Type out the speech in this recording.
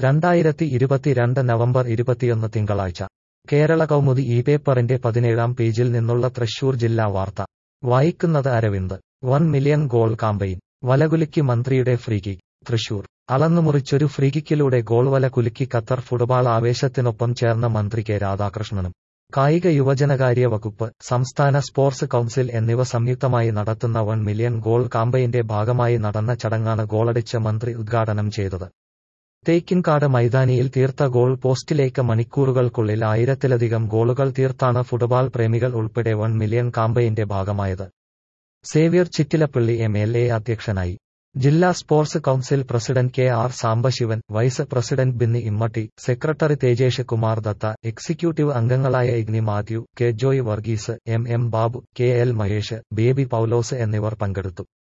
രണ്ടായിരത്തി ഇരുപത്തിരണ്ട് നവംബർ ഇരുപത്തിയൊന്ന് തിങ്കളാഴ്ച കേരള കൗമുദി ഈ പേപ്പറിന്റെ പതിനേഴാം പേജിൽ നിന്നുള്ള തൃശൂർ ജില്ലാ വാർത്ത വായിക്കുന്നത് Aravind one million goal campaign വലകുലുക്കി മന്ത്രിയുടെ ഫ്രീകിക്ക് തൃശൂർ അളന്നുമുറിച്ചൊരു ഫ്രീകിക്കിലൂടെ ഗോൾ വല കുലുക്കി ഖത്തർ ഫുട്ബോൾ ആവേശത്തിനൊപ്പം ചേർന്ന മന്ത്രി കെ രാധാകൃഷ്ണനും കായിക യുവജനകാര്യ വകുപ്പ് സംസ്ഥാന സ്പോർട്സ് കൗൺസിൽ എന്നിവ സംയുക്തമായി നടത്തുന്ന വൺ മില്യൺ ഗോൾ കാമ്പയിന്റെ ഭാഗമായി നടന്ന ചടങ്ങാണ് ഗോളടിച്ച മന്ത്രി ഉദ്ഘാടനം ചെയ്തത് തേക്കിൻകാട് മൈതാനിയിൽ തീർത്ത ഗോൾ പോസ്റ്റിലേക്ക് മണിക്കൂറുകൾക്കുള്ളിൽ ആയിരത്തിലധികം ഗോളുകൾ തീർത്താണ് ഫുട്ബോൾ പ്രേമികൾ ഉൾപ്പെടെ വൺ മില്യൺ കാമ്പയിന്റെ ഭാഗമായത് Xavier Chittilappilly M L A അധ്യക്ഷനായി ജില്ലാ sports council president K R Sambasivan vice president Binny Immatty secretary Thejesh Kumar Datta executive അംഗങ്ങളായ Igni Mathew K Joy Varghese M M Babu K L Mahesh Baby Paulose എന്നിവർ പങ്കെടുത്തു